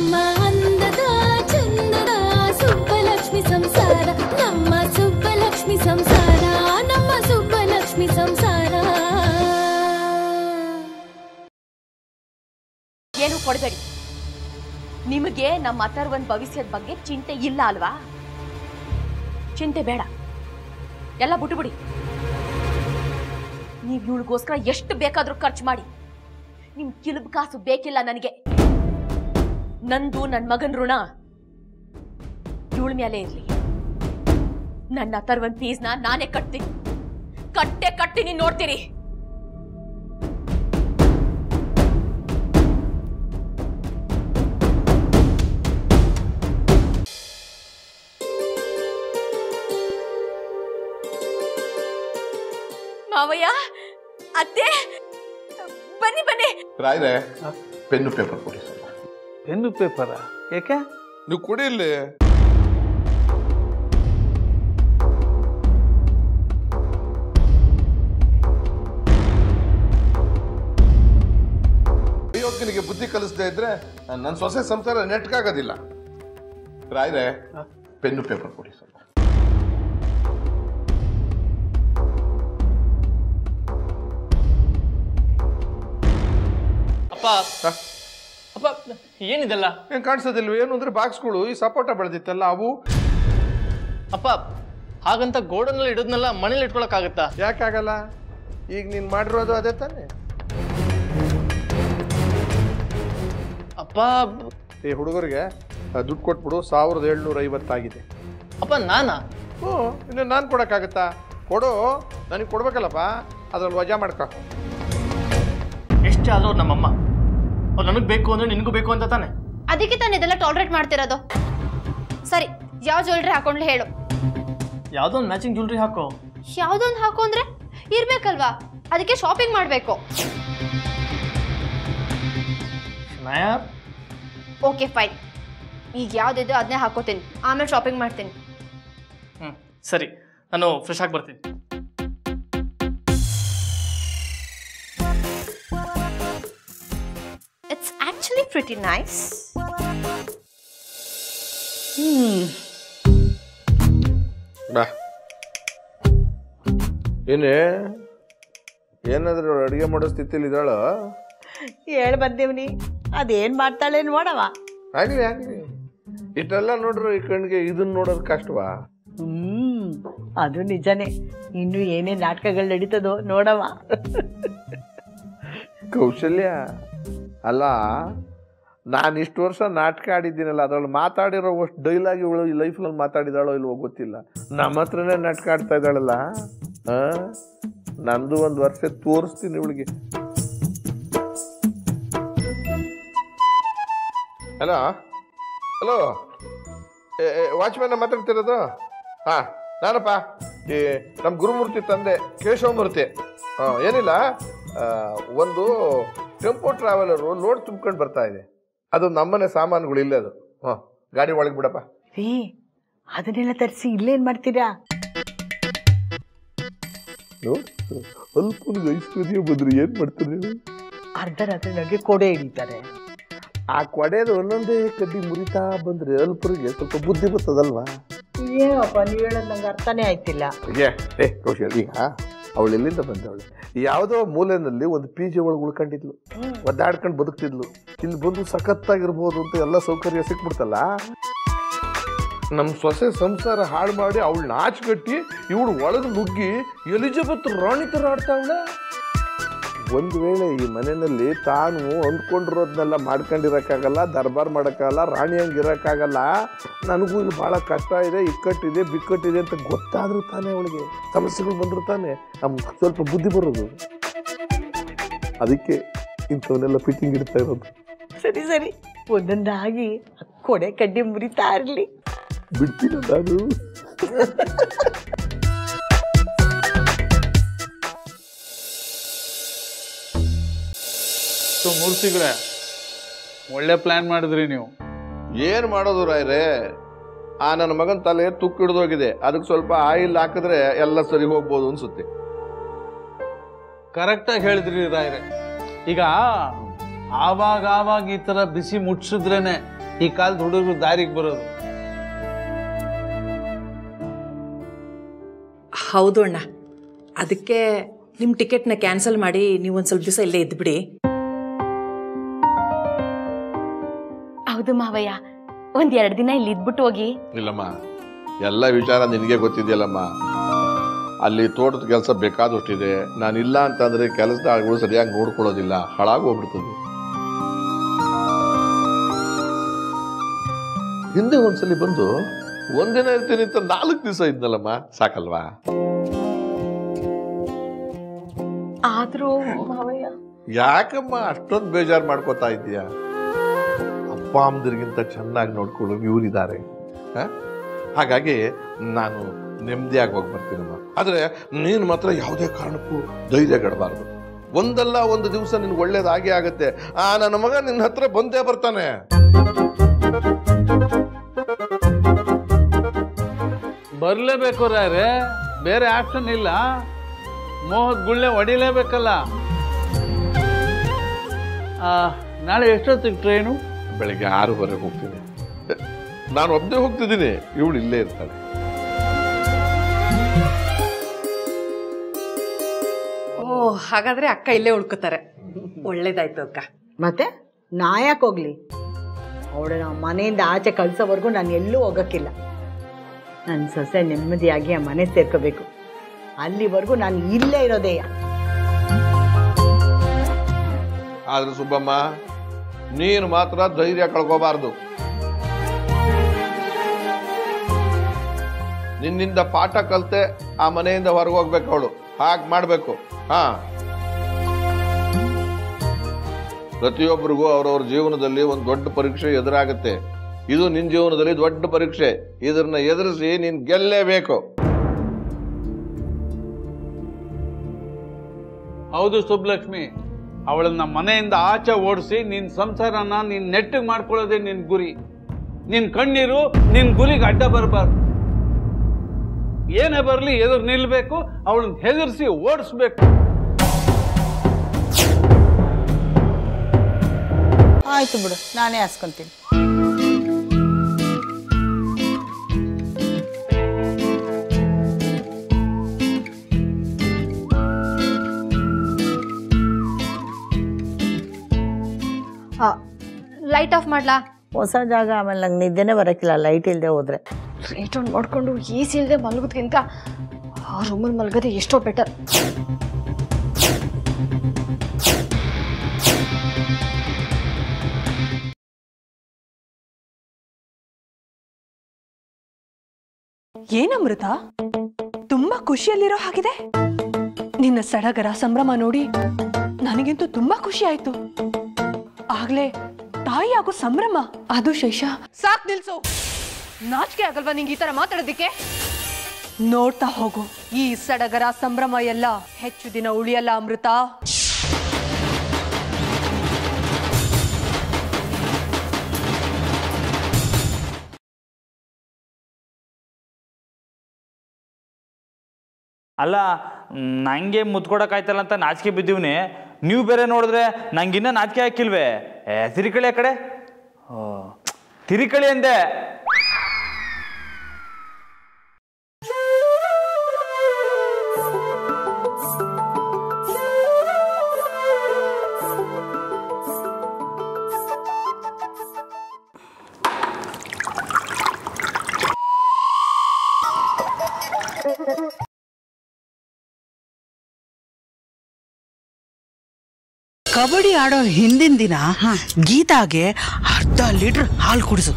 ನಮ್ಮ ಅಂದದ ಚಂದದ ಸುಬ್ಬಲಕ್ಷ್ಮಿ ಸಂಸಾರ ನಮ್ಮ ಸುಬ್ಬಲಕ್ಷ್ಮಿ ಸಂಸಾರ ನಮ್ಮ ಸುಬ್ಬಲಕ್ಷ್ಮಿ ಸಂಸಾರ ಏನು ಕೊಡಬೇಡಿ ನಿಮಗೆ ನಮ್ಮ ಅಥರ್ವನ್ ಭವಿಷ್ಯದ ಬಗ್ಗೆ ಚಿಂತೆ ಇಲ್ಲ ಅಲ್ವಾ ಚಿಂತೆ ಬೇಡ ಎಲ್ಲ ಬಿಟ್ಟು ಬಿಡಿ ನೀವು ಇವಳಿಗೋಸ್ಕರ ಎಷ್ಟು ಬೇಕಾದ್ರೂ ಖರ್ಚು ಮಾಡಿ ನಿಮ್ ಕಿಲುಬ್ ಕಾಸು ಬೇಕಿಲ್ಲ ನನಗೆ ನಂದು ನನ್ನ ಮಗನ ಋಣ ಇವಳ ಮೇಲೆ ಇರ್ಲಿ ನನ್ನ ಅಥರ್ವನ್ ಫೀಸ್ನ ನಾನೇ ಕಟ್ತೀನಿ ಕಟ್ಟೆ ಕಟ್ತೀನಿ ನೋಡ್ತೀರಿ ಮಾವಯ್ಯ ಅತ್ತೆ ಬನ್ನಿ ಬನ್ನಿ ರಾಯ್ರೆ ಪೆನ್ನು ಪೇಪರ್ ಕೊಡಿ ಸ್ವಲ್ಪ ಪೆನ್ನು ಪೇಪರ ಯಾಕೆ ನೀವು ಕೊಡಿ ಇಲ್ಲಿ ಅಯೋಗ್ಯನಿಗೆ ಬುದ್ಧಿ ಕಲಿಸದೇ ಇದ್ರೆ ನನ್ನ ಸೊಸೆ ಸಂಸಾರ ನೆಟ್ಕಾಗೋದಿಲ್ಲ ರಾಯ್ರೆ ಪೆನ್ನು ಪೇಪರ್ ಕೊಡಿ ಸ್ವಲ್ಪ ಅಪ್ಪ ಅಪ್ಪ ಏನಿದೆಲ್ಲ ಏನ್ ಕಾಣಿಸೋದಿಲ್ವ ಏನು ಅಂದ್ರೆ ಬಾಕ್ಸ್ಗಳು ಈ ಸಪೋಟ ಬೆಳೆದಿತ್ತಲ್ಲ ಅವು ಅಪ್ಪ ಹಾಗಂತ ಗೋಡನಲ್ಲಿ ಇಡೋದ್ನೆಲ್ಲ ಮನೇಲಿ ಇಟ್ಕೊಳಕ್ಕಾಗತ್ತಾ ಯಾಕಾಗಲ್ಲ ಈಗ ನೀನ್ ಮಾಡಿರೋದು ಅದೇ ತಾನೆ ಅಪ್ಪ ಈ ಹುಡುಗರಿಗೆ ದುಡ್ಡು ಕೊಟ್ಬಿಡು ಸಾವಿರದ ಏಳ್ನೂರ ಐವತ್ತಾಗಿದೆ ಅಪ್ಪ ನಾನಾ ಹ್ಞೂ ಇನ್ನು ನಾನು ಕೊಡೋಕ್ಕಾಗತ್ತಾ ಕೊಡು ನನಗೆ ಕೊಡ್ಬೇಕಲ್ಲಪ್ಪ ಅದ್ರಲ್ಲಿ ವಜಾ ಮಾಡ್ಕೊ ಎಷ್ಟೇ ಆದ್ರೂ ಅವ್ರು ನಮ್ಮಮ್ಮ ಅವ್ರು ನನಗೆ ಬೇಕು ಅಂದ್ರೆ ನಿನಗೂ ಬೇಕು ಅಂತ ತಾನೆ ಅದಕ್ಕೆ ತಾನು ಇದೆಲ್ಲ ಟಾಲರೇಟ್ ಮಾಡ್ತಿರೋದು ಸರಿ ಯಾವ ಜ್ಯುವೆಲ್ರಿ ಹಾಕೊಂಡ್ಲಿ ಹೇಳು ಯಾವುದೋ ಒಂದು ಮ್ಯಾಚಿಂಗ್ ಜ್ಯುವೆಲ್ರಿ ಹಾಕೋ ಯಾವ್ದೊಂದು ಹಾಕು ಅಂದ್ರೆ ಇರ್ಬೇಕಲ್ವಾ ಅದಕ್ಕೆ ಶಾಪಿಂಗ್ ಮಾಡಬೇಕು ನಾಯಾರ್ ಓಕೆ ಫೈನ್ ಈಗ ಯಾವ್ದಿದೆ ಅದನ್ನೇ ಹಾಕೋತೀನಿ ಆಮೇಲೆ ಶಾಪಿಂಗ್ ಮಾಡ್ತೀನಿ ಹ್ಞೂ ಸರಿ ನಾನು ಫ್ರೆಶ್ ಆಗಿ ಬರ್ತೀನಿ ಇಟ್ಸ್ ಆಕ್ಚುಲಿ ಪ್ರಿಟಿ ನೈಸ್ ಬಾ ಏನೇ ಏನಾದ್ರೂ ಅಡುಗೆ ಮಾಡೋ ಸ್ಥಿತಿಲಿ ಇದ್ದಾಳ ಹೇಳ್ ಬಂದೇವ್ನಿ ಅದೇನ್ ಮಾಡ್ತಾಳೆ ನೋಡವ ಆಗಲಿ ಆಗಲಿ ಇಷ್ಟೆಲ್ಲ ನೋಡ್ರು ಈ ಕಣ್ಣಿಗೆ ಇದನ್ನ ನೋಡೋದು ಕಷ್ಟವಾ ಹ್ಮ್ ಅದು ನಿಜನೇ ಇನ್ನು ಏನೇ ನಾಟಕಗಳು ನಡೀತದೋ ನೋಡವ ಕೌಶಲ್ಯ ಅಲ್ಲ ನಾನು ಇಷ್ಟು ವರ್ಷ ನಾಟಕ ಆಡಿದ್ದೀನಲ್ಲ ಅದ್ರಲ್ಲಿ ಮಾತಾಡಿರೋ ಅಷ್ಟು ಡೈಲಾಗ್ ಇವಳು ಈ ಲೈಫ್ನಲ್ಲಿ ಮಾತಾಡಿದಾಳೋ ಇಲ್ವೋ ಗೊತ್ತಿಲ್ಲ ನಮ್ಮ ಹತ್ರನೇ ನಾಟಕ ಆಡ್ತಾ ಇದ್ದಾಳಲ್ಲ ಆ? ನಂದು ಒಂದು ವರ್ಷ ತೋರಿಸ್ತೀನಿ ಇವಳಿಗೆ ಹಲೋ ಹಲೋ ವಾಚ್ಮ್ಯಾನ್ ಮಾತಾಡ್ತಿರೋದು ಹಾಂ ನಾನಪ್ಪ ಈ ನಮ್ಮ ಗುರುಮೂರ್ತಿ ತಂದೆ ಕೇಶವಮೂರ್ತಿ ಹಾಂ ಏನಿಲ್ಲ ಆ, ಒಂದು ಟೆಂಪೋ ಟ್ರಾವೆಲರು ಲೋಡ್ ತುಂಬ್ಕೊಂಡು ಬರ್ತಾ ಇದೆ ಅದು ನಮ್ಮನೆ ಸಾಮಾನುಗಳು ಇಲ್ಲೇ ಅದು ಹಾಂ ಗಾಡಿ ಒಳಗೆ ಬಿಡಪ್ಪ ರೀ ಅದನ್ನೆಲ್ಲ ತರಿಸಿ ಇಲ್ಲೇನ್ ಮಾಡ್ತೀರಾ ಅಲ್ಪ ಐಶ್ವರ್ಯ ಬಂದ್ರೆ ಏನು ಮಾಡ್ತಾರೆ ಅರ್ಧ ರಾತ್ರಿ ನನಗೆ ಕೊಡೆ ಹಿಡಿತಾರೆ ಆ ಕೊಡೆದು ಒಂದೊಂದೇ ಕಡ್ಡಿ ಮುರಿತಾ ಬಂದ್ರೆ ಅಲ್ಪರಿಗೆ ಸ್ವಲ್ಪ ಬುದ್ಧಿ ಬರ್ತದಲ್ವಾ ಏನಪ್ಪ ನೀವು ಹೇಳೋದು ನಂಗೆ ಅರ್ಥನೇ ಆಯ್ತಿಲ್ಲ ಏ ಏ ಕೌಶಲ್ ಈಗ ಅವಳು ಎಲ್ಲಿಂದ ಬಂದವಳು ಯಾವುದೋ ಮೂಲೆಯಲ್ಲಿ ಒಂದು ಪಿ ಜಿ ಒಳಗೆ ಉಳ್ಕೊಂಡಿದ್ಲು ಒದ್ದಾಡ್ಕೊಂಡು ಬದುಕ್ತಿದ್ಲು ಇಲ್ಲಿ ಬಂದು ಸಖತ್ತಾಗಿರ್ಬೋದು ಅಂತ ಎಲ್ಲ ಸೌಕರ್ಯ ಸಿಕ್ಬಿಡ್ತಲ್ಲ ನಮ್ಮ ಸೊಸೆ ಸಂಸಾರ ಹಾಳು ಮಾಡಿ ಅವಳು ನಾಚ್ಕಟ್ಟಿ ಇವಳು ಒಳಗೆ ನುಗ್ಗಿ ಎಲಿಜಬೆತ್ ರಾಣಿ ಥರ ಆಡ್ತಾವಳ ಒಂದು ವೇಳೆ ಈ ಮನೆಯಲ್ಲಿ ತಾನು ಅಂದ್ಕೊಂಡಿರೋದನ್ನೆಲ್ಲ ಮಾಡ್ಕೊಂಡಿರೋಕ್ಕಾಗಲ್ಲ ದರ್ಬಾರ್ ಮಾಡೋಕ್ಕಾಗಲ್ಲ ರಾಣಿ ಹಂಗೆ ಇರೋಕ್ಕಾಗಲ್ಲ ನನಗೂ ಇಲ್ಲಿ ಭಾಳ ಕಷ್ಟ ಇದೆ ಇಕ್ಕಟ್ಟಿದೆ ಬಿಕ್ಕಟ್ಟಿದೆ ಅಂತ ಗೊತ್ತಾದ್ರೂ ತಾನೇ ಅವಳಿಗೆ ಸಮಸ್ಯೆಗಳು ಬಂದರೂ ತಾನೇ ನಮ್ಗೆ ಸ್ವಲ್ಪ ಬುದ್ಧಿ ಬರೋದು ಅದಕ್ಕೆ ಇಂಥವನ್ನೆಲ್ಲ ಫಿಟ್ಟಿಂಗ್ ಇಡ್ತಾ ಇರೋದು ಸರಿ ಸರಿ ಒಂದೊಂದಾಗಿ ಕೊಡೆ ಕಡ್ಡಿ ಮುರಿತಾ ಇರ್ಲಿ ಬಿಡ್ತೀನಿ ನಾನು ಸೊ ಮೂರ್ತಿಗಳೇ ಒಳ್ಳೆ ಪ್ಲಾನ್ ಮಾಡಿದ್ರಿ ನೀವು ಏನು ಮಾಡೋದು ರಾಯ್ರೆ ಆ ನನ್ನ ಮಗನ ತಲೆ ತುಕ್ಕು ಹಿಡಿದೋಗಿದೆ ಅದಕ್ಕೆ ಸ್ವಲ್ಪ ಆಯಿಲ್ ಹಾಕಿದ್ರೆ ಎಲ್ಲ ಸರಿ ಹೋಗ್ಬೋದು ಅನ್ಸುತ್ತೆ ಕರೆಕ್ಟಾಗಿ ಹೇಳಿದ್ರಿ ರಾಯ್ರೆ ಈಗ ಆವಾಗ ಆವಾಗ ಈ ಥರ ಬಿಸಿ ಮುಟ್ಸಿದ್ರೇನೆ ಈ ಕಾಲದ ಹುಡುಗರು ದಾರಿಗೆ ಬರೋದು ಹೌದು ಅಣ್ಣ ಅದಕ್ಕೆ ನಿಮ್ಮ ಟಿಕೆಟ್ನ ಕ್ಯಾನ್ಸಲ್ ಮಾಡಿ ನೀವು ಒಂದು ಸ್ವಲ್ಪ ದಿವಸ ಇಲ್ಲೇ ಇದ್ಬಿಡಿ ಹೌದು ಮಾವಯ್ಯ ಒಂದ್ ಎರಡ್ ದಿನ ಇಲ್ಲಿ ಇದ್ಬಿಟ್ಟು ಹೋಗಿ ಇಲ್ಲಮ್ಮ ಎಲ್ಲ ವಿಚಾರ ನಿನಗೆ ಗೊತ್ತಿದೆಯಲ್ಲಮ್ಮ ಅಲ್ಲಿ ತೋಟದ ಕೆಲಸ ಬೇಕಾದಷ್ಟಿದೆ ನಾನು ಇಲ್ಲ ಅಂತಂದ್ರೆ ಕೆಲಸದ ಆಳುಗಳು ಸರಿಯಾಗಿ ನೋಡ್ಕೊಳ್ಳೋದಿಲ್ಲ ಹಾಳಾಗಿ ಹೋಗ್ಬಿಡ್ತದೆ ಹಿಂದೆ ಒಂದ್ಸಲಿ ಬಂದು ಒಂದಿನ ಇರ್ತೀನಿ ಅಂತ ನಾಲ್ಕು ದಿವಸ ಇದ್ನಲ್ಲಮ್ಮ ಸಾಕಲ್ವಾ ಆದ್ರೂ ಮಾವಯ್ಯ ಯಾಕಮ್ಮ ಅಷ್ಟೊಂದು ಬೇಜಾರು ಮಾಡ್ಕೋತಾ ಇದ್ದೀಯ ಅಪ್ಪ ಅಮ್ಮದಿರಿಗಿಂತ ಚೆನ್ನಾಗಿ ನೋಡ್ಕೊಳ್ಳೋರು ಇವರಿದ್ದಾರೆ ಹಾಗಾಗಿ ನಾನು ನೆಮ್ಮದಿಯಾಗಿ ಹೋಗಿ ಬರ್ತೀನಮ್ಮ ಆದ್ರೆ ನೀನು ಮಾತ್ರ ಯಾವುದೇ ಕಾರಣಕ್ಕೂ ಧೈರ್ಯ ಗಡಬಾರ್ದು ಒಂದಲ್ಲ ಒಂದು ದಿವಸ ನಿನ್ಗೆ ಒಳ್ಳೇದಾಗೇ ಆಗತ್ತೆ ಆ ನನ್ನ ಮಗ ನಿನ್ನ ಹತ್ರ ಬಂದೇ ಬರ್ತಾನೆ ಬರಲೇಬೇಕು ರಾಯ್ರೆ ಬೇರೆ ಆಪ್ಷನ್ ಇಲ್ಲ ಮೋಹದ ಗುಳ್ಳೆ ಹೊಡಿಲೇಬೇಕಲ್ಲ ಆ, ನಾಳೆ ಎಷ್ಟೊತ್ತಿಗೆ ಟ್ರೈನು ಬೆಳಿಗ್ಗೆ ಆರೂವರೆಗೆ ಹೋಗ್ತೀನಿ ನಾನು ಒಬ್ಬನೇ ಹೋಗ್ತಿದ್ದೀನಿ ಇವಳು ಇಲ್ಲೇ ಇರ್ತಾಳೆ ಓ ಹಾಗಾದ್ರೆ ಅಕ್ಕ ಇಲ್ಲೇ ಉಳ್ಕೋತಾರೆ ಒಳ್ಳೇದಾಯ್ತು ಅಕ್ಕ ಮತ್ತೆ ನಾ ಯಾಕೆ ಹೋಗ್ಲಿ ಅವಳು ನಾವು ಮನೆಯಿಂದ ಆಚೆ ಕಳ್ಸೋವರೆಗೂ ನಾನು ಎಲ್ಲೂ ಹೋಗೋಕ್ಕಿಲ್ಲ ನನ್ನ ಸೊಸೆ ನೆಮ್ಮದಿಯಾಗಿ ಆ ಮನೆ ಸೇರ್ಕೋಬೇಕು ಅಲ್ಲಿವರೆಗೂ ನಾನು ಇಲ್ಲೇ ಇರೋದೇಯ ಆದ್ರೆ ಸುಬ್ಬಮ್ಮ ನೀನು ಮಾತ್ರ ಧೈರ್ಯ ಕಳ್ಕೋಬಾರ್ದು ನಿನ್ನಿಂದ ಪಾಠ ಕಲ್ತೆ ಆ ಮನೆಯಿಂದ ಹೊರಗೆ ಹೋಗ್ಬೇಕು ಅವಳು ಹಾಗೆ ಮಾಡ್ಬೇಕು ಹಾ ಪ್ರತಿಯೊಬ್ಬರಿಗೂ ಅವರವ್ರ ಜೀವನದಲ್ಲಿ ಒಂದು ದೊಡ್ಡ ಪರೀಕ್ಷೆ ಎದುರಾಗುತ್ತೆ ಇದು ನಿನ್ನ ಜೀವನದಲ್ಲಿ ದೊಡ್ಡ ಪರೀಕ್ಷೆ ಇದನ್ನ ಎದುರಿಸಿ ನೀನ್ ಗೆಲ್ಲೇಬೇಕು ಹೌದು ಸುಬ್ಲಕ್ಷ್ಮಿ ಅವಳನ್ನ ಮನೆಯಿಂದ ಆಚೆ ಓಡಿಸಿ ನಿನ್ ಸಂಸಾರನ ನೀನ್ ನೆಟ್ಟಿಗೆ ಮಾಡ್ಕೊಳ್ಳೋದೇ ನಿನ್ ಗುರಿ ನಿನ್ ಕಣ್ಣೀರು ನಿನ್ ಗುರಿಗೆ ಅಡ್ಡ ಬರಬಾರ್ದು ಏನೇ ಬರಲಿ ಎದುರು ನಿಲ್ಬೇಕು ಅವಳನ್ನ ಹೆದರ್ಸಿ ಓಡಿಸ್ಬೇಕು ಆಯ್ತು ಬಿಡು ನಾನೇ ಹಾಸ್ಕೊಂತೀನಿ ಲೈಟ್ ಆಫ್ ಮಾಡ್ಲಾ ಹೊಸ ಜಾಗ ಆಮೇಲೆ ನಂಗೆ ನಿದ್ದೆನೇ ಬರೋಕ್ಕಿಲ್ಲ ಲೈಟ್ ಇಲ್ಲದೆ ಹೋದ್ರೆ ಲೈಟ್ ಆನ್ ಮಾಡ್ಕೊಂಡು ಎ ಸಿ ಇಲ್ಲದೆ ಮಲಗೋದ್ಕಿಂತ ಆ ರೂಮಲ್ಲಿ ಮಲಗೋದೇ ಎಷ್ಟೋ ಬೆಟರ್ ಏನಮೃತ ತುಂಬಾ ಖುಷಿಯಲ್ಲಿರೋ ಹಾಗಿದೆ ನಿನ್ನ ಸಡಗರ ಸಂಭ್ರಮ ನೋಡಿ ನನಗಂತೂ ತುಂಬಾ ಖುಷಿ ಆಯ್ತು ಆಗ್ಲೇ ತಾಯಿ ಆಗೋ ಸಂಭ್ರಮ ಅದು ಶೇಷ ಸಾಕ್ ನಿಲ್ಸು ನಾಚಿಕೆ ಆಗಲ್ವಾ ನಿಂಗೆ ಈ ತರ ಮಾತಾಡೋದಿಕ್ಕೆ ನೋಡ್ತಾ ಹೋಗು ಈ ಸಡಗರ ಸಂಭ್ರಮ ಎಲ್ಲ ಹೆಚ್ಚು ದಿನ ಉಳಿಯಲ್ಲ ಅಮೃತ ಅಲ್ಲ ನಂಗೆ ಮುತ್ಕೊಡಕ್ಕಾಯ್ತಲ್ಲ ಅಂತ ನಾಚಿಕೆ ಬಿದ್ದೀವ್ನಿ ನೀವು ಬೇರೆ ನೋಡಿದ್ರೆ ನಂಗಿನ್ನ ನಾಚಿಕೆ ಹಾಕಿಲ್ವೇ ಏ ತಿರಿಕಳಿ ಆ ಕಡೆ ಓ ತಿರಿಕಳಿ ಅಂದೆ ಕಬಡ್ಡಿ ಆಡೋ ಹಿಂದಿನ ದಿನ ಗೀತಾಗೆ ಅರ್ಧ ಲೀಟರ್ ಹಾಲು ಕುಡಿಸು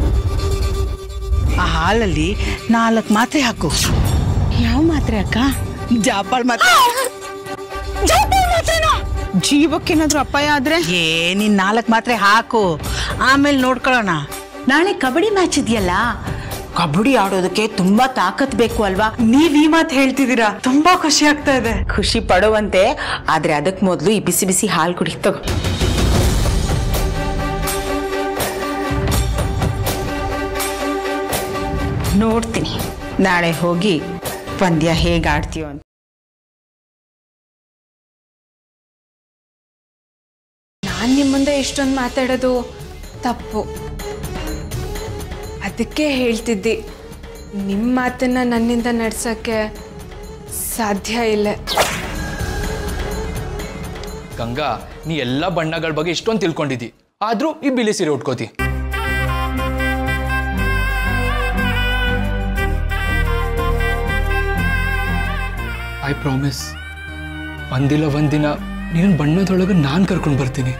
ಆ ಹಾಲಲ್ಲಿ ನಾಲ್ಕು ಮಾತ್ರೆ ಹಾಕು ಯಾವ ಮಾತ್ರೆ ಅಕ್ಕ ಜಾಪಾಳ್ ಮಾತ್ರೆ ಜೀವಕ್ಕೇನಾದ್ರೂ ಅಪಾಯ ಆದ್ರೆ ಏ ನೀನ್ ನಾಲ್ಕು ಮಾತ್ರೆ ಹಾಕು ಆಮೇಲೆ ನೋಡ್ಕೊಳ್ಳೋಣ ನಾಳೆ ಕಬಡ್ಡಿ ಮ್ಯಾಚ್ ಇದೆಯಲ್ಲ ಕಬಡ್ಡಿ ಆಡೋದಕ್ಕೆ ತುಂಬಾ ತಾಕತ್ ಬೇಕು ಅಲ್ವಾ ನೀವ್ ಈ ಮಾತು ಹೇಳ್ತಿದ್ದೀರಾ ತುಂಬಾ ಖುಷಿ ಆಗ್ತಾ ಇದೆ ಖುಷಿ ಪಡುವಂತೆ ಆದ್ರೆ ಅದಕ್ ಮೊದ್ಲು ಈ ಬಿಸಿ ಬಿಸಿ ಹಾಲು ಕುಡಿ ತಗೋ ನೋಡ್ತೀನಿ ನಾಳೆ ಹೋಗಿ ಪಂದ್ಯ ಹೇಗೆ ಆಡ್ತೀಯೋ ಅಂತ ನಾನ್ ನಿಮ್ ಮುಂದೆ ಇಷ್ಟೊಂದು ಮಾತಾಡೋದು ತಪ್ಪು ಅದಕ್ಕೆ ಹೇಳ್ತಿದ್ದಿ ನಿಮ್ಮ ಮಾತನ್ನ ನನ್ನಿಂದ ನಡ್ಸೋಕ್ಕೆ ಸಾಧ್ಯ ಇಲ್ಲ ಗಂಗಾ ನೀ ಎಲ್ಲ ಬಣ್ಣಗಳ ಬಗ್ಗೆ ಇಷ್ಟೊಂದು ತಿಳ್ಕೊಂಡಿದ್ದಿ ಆದ್ರೂ ಈ ಬಿಳಿ ಸೀರೆ ಉಟ್ಕೋತಿ ಐ ಪ್ರಾಮಿಸ್ ಒಂದಿಲ್ಲ ಒಂದಿನ ನೀನು ಬಣ್ಣದೊಳಗೆ ನಾನು ಕರ್ಕೊಂಡು ಬರ್ತೀನಿ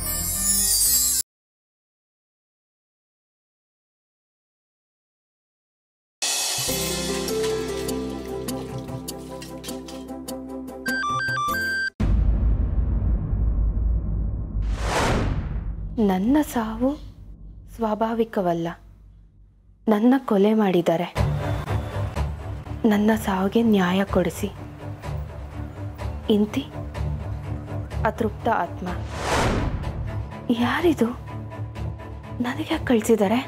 ನನ್ನ ಸಾವು ಸ್ವಾಭಾವಿಕವಲ್ಲ ನನ್ನ ಕೊಲೆ ಮಾಡಿದ್ದಾರೆ ನನ್ನ ಸಾವಿಗೆ ನ್ಯಾಯ ಕೊಡಿಸಿ ಇಂತಿ ಅತೃಪ್ತ ಆತ್ಮ ಯಾರಿದು ನನಗೆ ಯಾಕೆ ಕಳಿಸಿದ್ದಾರೆ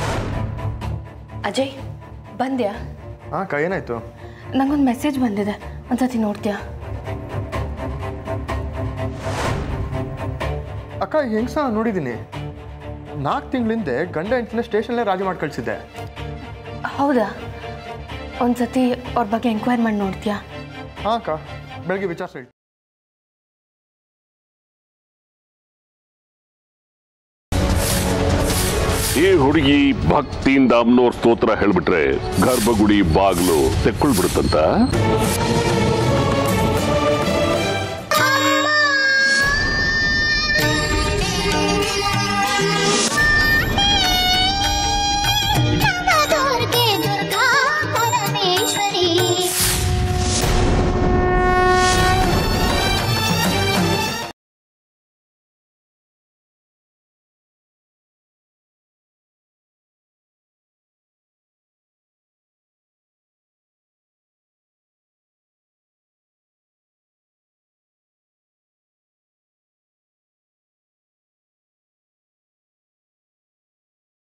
ಅಜಯ್ ಬಂದ್ಯಾ ಹಾಂ ಅಕ್ಕ ಏನಾಯ್ತು ನಂಗೊಂದು ಮೆಸೇಜ್ ಬಂದಿದೆ ಒಂದ್ಸತಿ ನೋಡ್ತೀಯಾ ಅಕ್ಕ ಹೆಂಗ್ಸ ನೋಡಿದ್ದೀನಿ ನಾಲ್ಕು ತಿಂಗಳಿಂದೆ ಗಂಡ ಹೆಂಡತಿನ ಸ್ಟೇಷನ್ಲೇ ರಾಜಿ ಮಾಡಿ ಕಳಿಸಿದ್ದೆ ಹೌದಾ ಒಂದ್ಸತಿ ಅವ್ರ ಬಗ್ಗೆ ಎಂಕ್ವೈರ್ ಮಾಡಿ ನೋಡ್ತೀಯಾ ಹಾಂ ಅಕ್ಕ ಬೆಳಗ್ಗೆ ವಿಚಾರಿಸಿ ಹೇಳ್ತೀನಿ ಈ ಹುಡುಗಿ ಭಕ್ತಿಯಿಂದ ಅಮ್ನೋರ್ ಸ್ತೋತ್ರ ಹೇಳ್ಬಿಟ್ರೆ ಗರ್ಭಗುಡಿ ಬಾಗ್ಲು ತೆಕ್ಕೊಳ್ಬಿಡುತ್ತಂತ